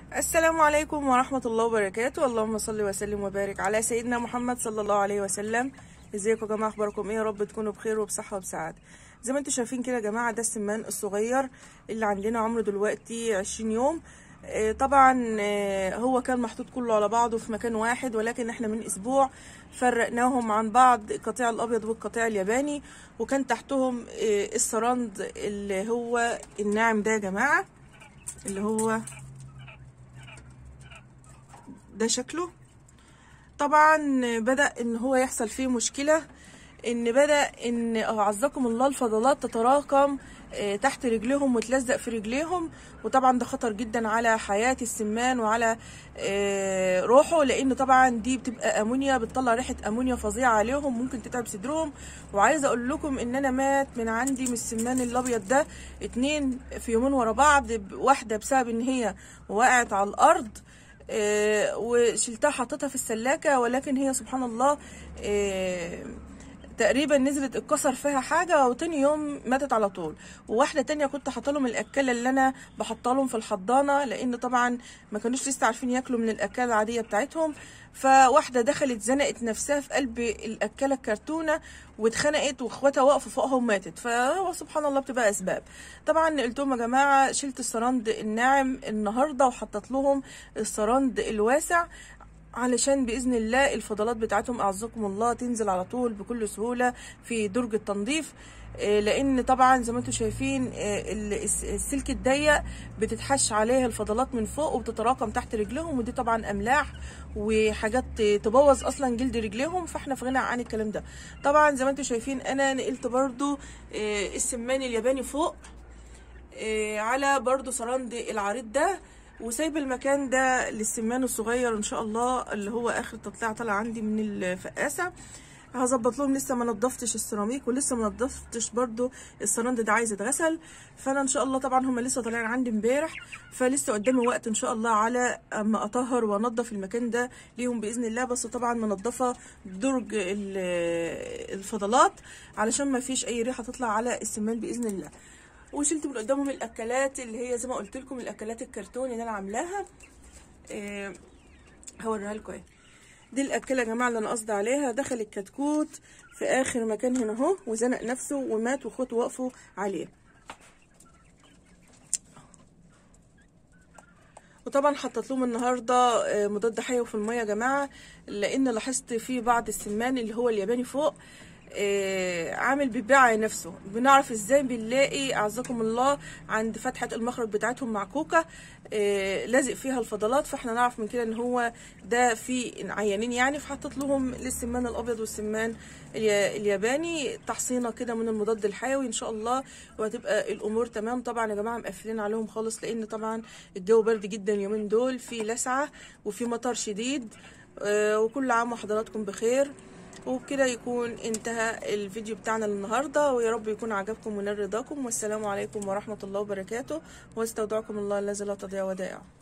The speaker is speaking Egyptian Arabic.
السلام عليكم ورحمة الله وبركاته اللهم صل وسلم وبارك على سيدنا محمد صلى الله عليه وسلم ازيكم يا جماعة اخباركم ايه يا رب تكونوا بخير وبصحة وبسعادة زي ما انتم شايفين كده يا جماعة ده السمان الصغير اللي عندنا عمره دلوقتي 20 يوم آه، طبعا آه، هو كان محطوط كله على بعضه في مكان واحد ولكن احنا من اسبوع فرقناهم عن بعض القطيع الابيض والقطيع الياباني وكان تحتهم آه، السرند اللي هو الناعم ده يا جماعة اللي هو ده شكله طبعا بدأ ان هو يحصل فيه مشكلة ان بدأ ان اعزكم الله الفضلات تتراكم آه، تحت رجليهم وتلزق في رجليهم وطبعا ده خطر جدا على حياة السمان وعلى آه، روحه لان طبعا دي بتبقى امونيا بتطلع ريحة امونيا فظيعة عليهم ممكن تتعب صدرهم وعايزة اقول لكم ان انا مات من عندي من السمان الابيض ده اتنين في يومين ورا بعض واحدة بسبب ان هي وقعت على الارض آه، وشلتها حطيتها في السلاكة ولكن هي سبحان الله آه، تقريبا نزلت اتكسر فيها حاجة وتاني يوم ماتت على طول وواحدة تانية كنت حاطه لهم الأكلة اللي أنا بحطها لهم في الحضانة لأن طبعا ما كانوش لسه عارفين ياكلوا من الأكلة العادية بتاعتهم فواحدة دخلت زنقت نفسها في قلب الأكلة الكرتونة واتخنقت واخواتها وقفوا فوقها وماتت فهو سبحان الله بتبقى أسباب طبعا نقلتهم يا جماعة شلت السرند الناعم النهاردة وحطت لهم السرند الواسع علشان باذن الله الفضلات بتاعتهم اعزكم الله تنزل على طول بكل سهوله في درج التنظيف آه، لان طبعا زي ما انتم شايفين آه، ال- الس- السلك الضيق بتتحش عليه الفضلات من فوق وبتتراكم تحت رجلهم ودي طبعا املاح وحاجات تبوظ اصلا جلد رجليهم فاحنا في غنى عن الكلام ده طبعا زي ما انتم شايفين انا نقلت برضو آه، السمان الياباني فوق آه، على برضو سراند العريض ده وسايب المكان ده للسمان الصغير ان شاء الله اللي هو اخر تطلع طالع عندي من الفقاسه هظبط لهم لسه ما نضفتش السيراميك ولسه ما نضفتش برضو السراند ده عايز يتغسل فانا ان شاء الله طبعا هم لسه طالعين عندي امبارح فلسه قدامي وقت ان شاء الله على اما اطهر وانضف المكان ده ليهم باذن الله بس طبعا منضفه درج ال- الفضلات علشان ما فيش اي ريحه تطلع على السمان باذن الله وشلت من قدامهم الاكلات اللي هي زي ما قلت لكم الاكلات الكرتون اللي انا عاملاها إيه هوريها لكم اهي دي الاكله يا جماعه اللي انا قصدي عليها دخل الكتكوت في اخر مكان هنا اهو وزنق نفسه ومات واخواته وقفوا عليه وطبعا حطيت لهم النهارده آه، مضاد حيوي في الميه يا جماعه لان لاحظت في بعض السمان اللي هو الياباني فوق آه، عامل بيبيع على نفسه بنعرف ازاي بنلاقي اعزكم الله عند فتحه المخرج بتاعتهم معكوكه آه، لازق فيها الفضلات فاحنا نعرف من كده ان هو ده في عيانين يعني فحطيت لهم للسمان الابيض والسمان اليا- الياباني تحصينه كده من المضاد الحيوي ان شاء الله وهتبقى الامور تمام طبعا يا جماعه مقفلين عليهم خالص لان طبعا الجو برد جدا اليومين دول في لسعه وفي مطر شديد آه، وكل عام وحضراتكم بخير وبكده يكون انتهى الفيديو بتاعنا النهارده ويا رب يكون عجبكم ونال رضاكم والسلام عليكم ورحمه الله وبركاته واستودعكم الله الذي لا تضيع ودائعه